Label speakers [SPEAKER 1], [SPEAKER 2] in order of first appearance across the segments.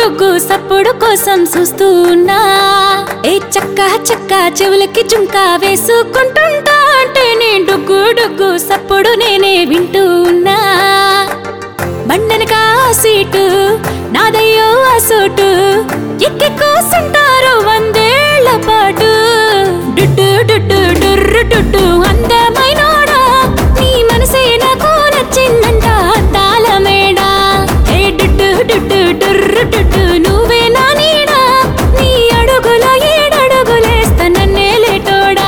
[SPEAKER 1] డొగ్గు సప్పుడు కోసం చూస్తూ ఉన్నా ఏ చక్క చక్క చెవులకి చుంకా వేసుకుంటుంటా అంటే నీ డొగ్గు డొగ్గు సప్పుడు నేనే వింటూ ఉన్నా బండనక సీటు నాదయ్యో ఆ సోటు ఎక్కి కూసుంటారు వందేళ్ల పాటు డుడ్డు డుడ్డు డుర్రు డుడ్డు అందమైనోడా నీ మనసే నాకు నచ్చిందంట అద్దాల మేడా ఏ డుడ్డు డుడ్డు డుర్రు డుడ్డు నువ్వే నా నీడా నీ అడుగులో ఏడడుగులేస్తా నన్నే లేటోడా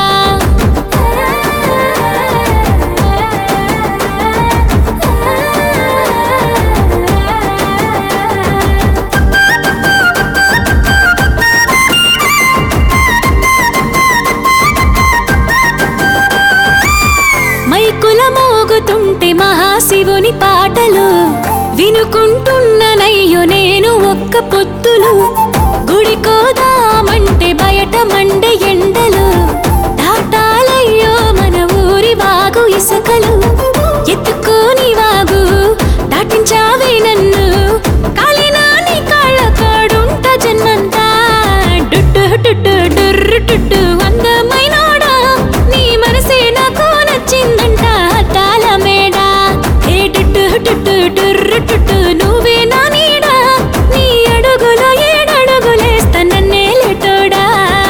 [SPEAKER 1] మైకుల మోగుతుంటే మహాశివుని పాటలు వినుకుంటున్ననయ్యో నేను ఒక్క పొత్తులు గుడికోదామంటే బయట మండే ఎండలు దాటాలయ్యో మన ఊరి వాగు ఇసుకలు ఎత్తుకోని వాగు దాటించావే నన్ను కాలినా నీ కాళ్ళ కాడుంట జన్మంతా డుడ్డు డుడ్డు డుర్రు డుడ్డు అందమైనోడా నీ మనసే నాకు నచ్చిందంట అద్దాల మేడా ఏ డుడ్డు డుడ్డు డుర్రు డుడ్డు నువ్వే నా నీడా నీ అడుగులో ఏడడుగులేస్తా నన్నే లేటోడా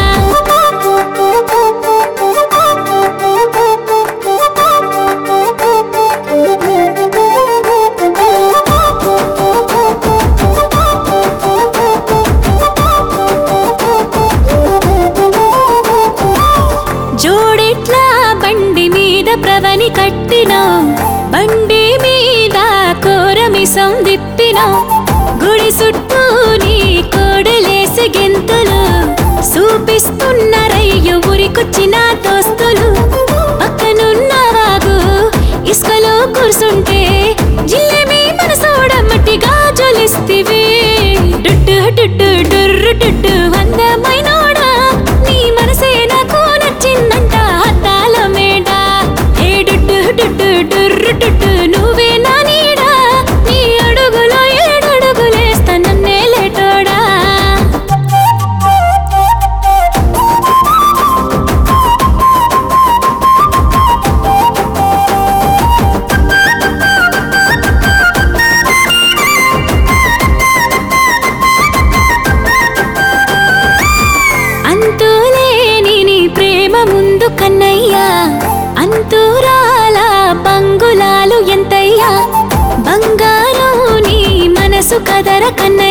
[SPEAKER 1] జోడెట్లా బండి మీద ప్రవని కట్టినాం బండి మీద కోరమిసం దిప్పినాం గుడి చుట్టూ నీ కోడలేసి గెంతులు చూపిస్తున్న రయ్యు ఉరికొచ్చిన దోస్తులు పక్కనున్న వాగు ఇసుకలో కూర్చుంటే జిల్లేమి మనసోడ మట్టిగా జొలిస్తివి డుడ్డు డుడ్డు డుర్రు డుడ్డు అందమైనోడా నీ మనసే నాకు నచ్చిందంట అద్దాల మేడ ఏ డుడ్డు డుడ్డు డుర్రు డుడ్డు నువ్వే నా నీడా నీ అడుగులో ఏడడుగులేస్తా నన్నే లేటోడా అంతులేని నీ ప్రేమ ముందు కన్నయ్యా అంతురాల బంగులాలు ఎంతయ్యా బంగారం నీ మనసు కదర కన్నయ్య